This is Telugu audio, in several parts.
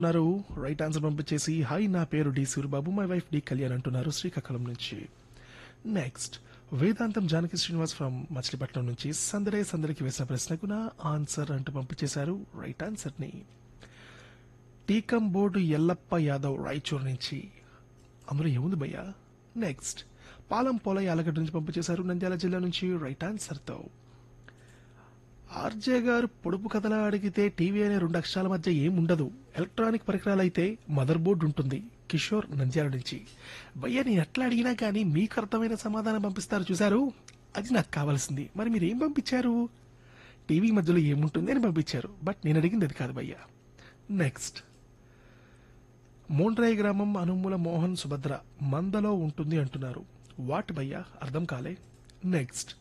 ఉన్నారు రైట్ ఆన్సర్ పంపించేసి హాయ్ నా పేరు D Suribabu my wife D Kalyan అంటున్నారు శ్రీకాకుళం నుంచి నెక్స్ట్ వేదాంతం జానకి శ్రీనివాస్ ఫ్రమ్ మచిలీపట్నం నుంచి సందడే సందడికి వేసిన ప్రశ్నకు నా ఆన్సర్ అంటూ పంపించేశారు రైట్ ఆన్సర్ ని టీకం బోర్డు ఎల్లప్ప యాదవ్ రాయచూర్ నుంచి అందులో ఏముంది భయ్యా నెక్స్ట్ పాలం పోలయ్య ఆలగడ్డ నుంచి పంపించేశారు నంద్యాల జిల్లా నుంచి రైట్ ఆన్సర్తో ఆర్జే గారు పొడుపు కథలా అడిగితే టీవీ అనే రెండు అక్షరాల మధ్య ఏం ఉండదు ఎలక్ట్రానిక్ పరికరాలు అయితే మదర్ బోర్డు ఉంటుంది కిషోర్ నంద్యాల నుంచి భయ్య నేను ఎట్లా అడిగినా కానీ మీకు అర్థమైన సమాధానం పంపిస్తారు చూశారు అది నాకు కావాల్సింది మరి మీరు ఏం పంపించారు టీవీ మధ్యలో ఏముంటుంది అని పంపించారు బట్ నేను అడిగింది అది కాదు భయ్య నెక్స్ట్ మోండ్రాయి గ్రామం అనుమూల మోహన్ సుభద్ర మందలో ఉంటుంది అంటున్నారు వాట్ భయ్య అర్థం కాలే నెక్స్ట్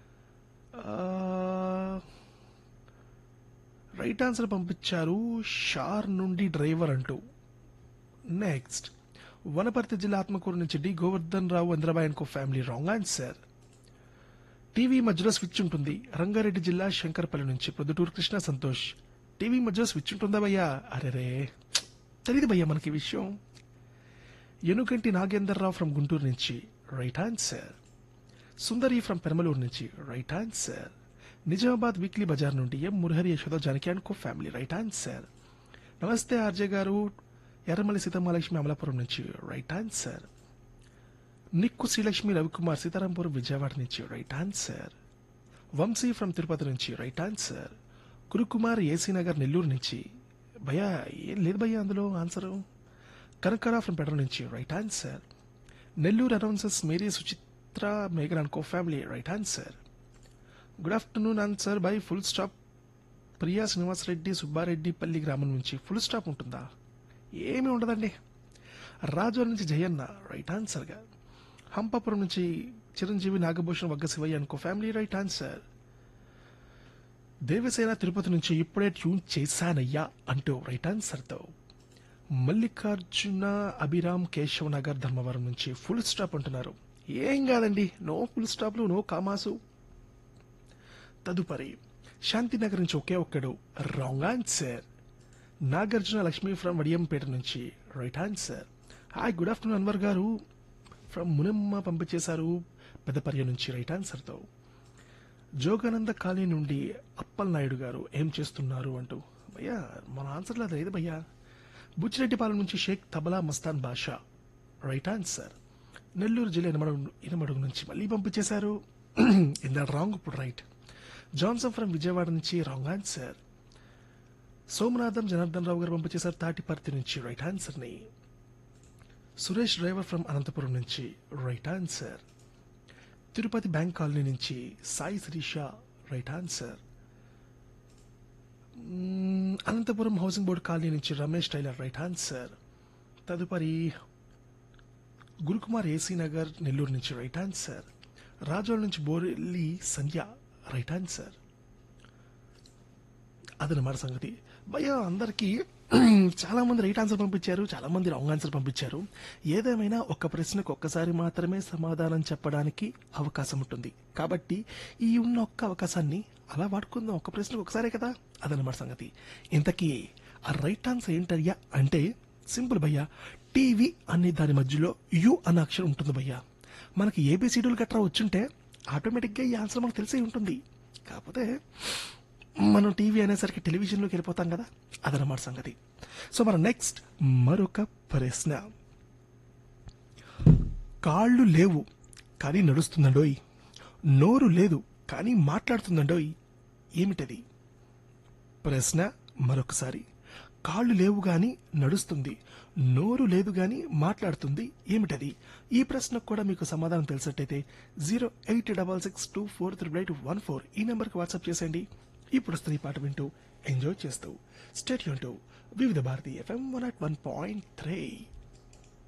రైట్ ఆన్సర్ పంపించారు షార్ నుండి డ్రైవర్ అంటూ నెక్స్ట్ వనపర్తి జిల్లా ఆత్మకూరు నుంచి D Govardhan Rao Indrabai co family wrong answer TV మధ్యలో స్విచ్ ఉంటుంది రంగారెడ్డి జిల్లా శంకరపల్లి నుంచి ప్రొద్దుటూరు కృష్ణ సంతోష్ టీవీ మధ్యలో స్విచ్ ఉంటుందా భయ్యా అరెరే తెలియదు భయ్యా మనకి ఈ విషయం ఎనుకంటి నాగేందర్ రావు ఫ్రమ్ గుంటూరు నుంచి right answer Sundari from Peramaluru నుంచి right answer Nizamabad weekly bazaar నుండి M Murahari Yashoda Janaki and co family right answer నమస్తే ఆర్జే గారు ఎర్రమల్లి సీతమ్మాలక్ష్మి అమలాపురం నుంచి రైట్ ఆన్సర్ నిక్కు శ్రీలక్ష్మి రవికుమార్ సీతారాంపురం విజయవాడ నుంచి right answer Vamsi from Tirupati నుంచి right answer Kurukumar AC Nagar Nellore నుంచి భయ్యా ఏం లేదు భయ్యా అందులో ఆన్సరు కనకరా ఫ్రమ్ పెడర నుంచి right answer Nellore announcers Mary Suchitra మేఘన్ and co family right answer good afternoon answer by full stop Priya Srinivas Reddy Subbareddy Palli గ్రామం నుంచి ఫుల్ స్టాప్ ఉంటుందా ఏమీ ఉండదండి రాజు నుంచి జయన్న రైట్ ఆన్సర్గా హంపాపురం నుంచి Chiranjeevi Nagabhushan Vagga Sivaiah and co family right answer Devasena Tirupati నుంచి ఇప్పుడే ట్యూన్ చేశానయ్యా అంటూ రైట్ ఆన్సర్తో మల్లికార్జున అభిరామ్ కేశవ్ నగర్ ధర్మవరం నుంచి ఫుల్ స్టాప్ అంటున్నారు ఏం కాదండి నో ఫుల్ స్టాప్లు నో కామాసు తదుపరి శాంతినగర్ నుంచి ఒకే ఒక్కడు wrong answer Nagarjuna Lakshmi from Vadiyampeta నుంచి right answer hi good afternoon Anwar garu from Munamma పంపించేశారు పెద్దపర్య నుంచి రైట్ ఆన్సర్తో జోగానంద కాలనీ నుండి అప్పల్ నాయుడు గారు ఏం చేస్తున్నారు అంటూ భయ్యా మన ఆన్సర్లో లేదు భయ్యా బుచ్చిరెడ్డిపాలెం నుంచి షేక్ తబలా మస్తాన్ బాషా రైట్ ఆన్సర్ నెల్లూరు జిల్లా ఇనమడుగు ఇనమడుగు నుంచి మళ్ళీ పంపించేశారు ఇన్ రాంగ్ ఇప్పుడు రైట్ జాన్సన్ ఫ్రమ్ విజయవాడ నుంచి రాంగ్ ఆన్సర్ సోమనాథం జనార్దన్ రావు గారు పంపించేశారు తాటిపర్తి నుంచి రైట్ ఆన్సర్ ని సురేష్ డ్రైవర్ ఫ్రమ్ అనంతపురం నుంచి right answer Tirupati bank colony నుంచి Sai Sirisha right answer hmm, Anantapuram housing board colony నుంచి రమేష్ టైలర్ రైట్ ఆన్సర్ తదుపరి గురుకుమార్ ఏసీ నగర్ నెల్లూరు నుంచి రైట్ ఆన్సర్ రాజోల్ నుంచి బోరెల్లి సంధ్య రైట్ ఆన్సర్ అదనమాట సంగతి భయ అందరికీ చాలా మంది రైట్ ఆన్సర్ పంపించారు చాలా మంది రాంగ్ ఆన్సర్ పంపించారు ఏదేమైనా ఒక్క ప్రశ్నకు ఒక్కసారి మాత్రమే సమాధానం చెప్పడానికి అవకాశం ఉంటుంది కాబట్టి ఈ ఉన్న ఒక్క అవకాశాన్ని అలా వాడుకుందాం ఒక్క ప్రశ్నకు ఒకసారే కదా అదనమాట సంగతి ఇంతకీ ఆ రైట్ ఆన్సర్ ఏంటయ్యా అంటే సింపుల్ భయ్యా టీవీ అనే దాని మధ్యలో యు అన్న అక్షరం ఉంటుంది భయ్యా మనకి ఏబిసిడీలు గట్రా వచ్చుంటే ఆటోమేటిక్గా ఈ ఆన్సర్ మనకు తెలిసే ఉంటుంది కాకపోతే మనం టీవీ అనేసరికి టెలివిజన్లోకి వెళ్ళిపోతాం కదా అదనమాట సంగతి సో మన నెక్స్ట్ మరొక ప్రశ్న కాళ్ళు లేవు కానీ నడుస్తుందండోయ్ నోరు లేదు కానీ మాట్లాడుతుందండోయ్ ఏమిటది ప్రశ్న మరొకసారి కాళ్ళు లేవు గాని నడుస్తుంది నోరు లేదు గాని మాట్లాడుతుంది ఏమిటది ఈ ప్రశ్నకు కూడా మీకు సమాధానం తెలిసినట్టయితే zero eight double six two four triple eight one four ఈ నెంబర్కి వాట్సాప్ చేసేయండి ఇప్పుడు వస్తున్న ఈ పాట వింటూ ఎంజాయ్ చేస్తూ state to Vividh Bharati FM one at one point three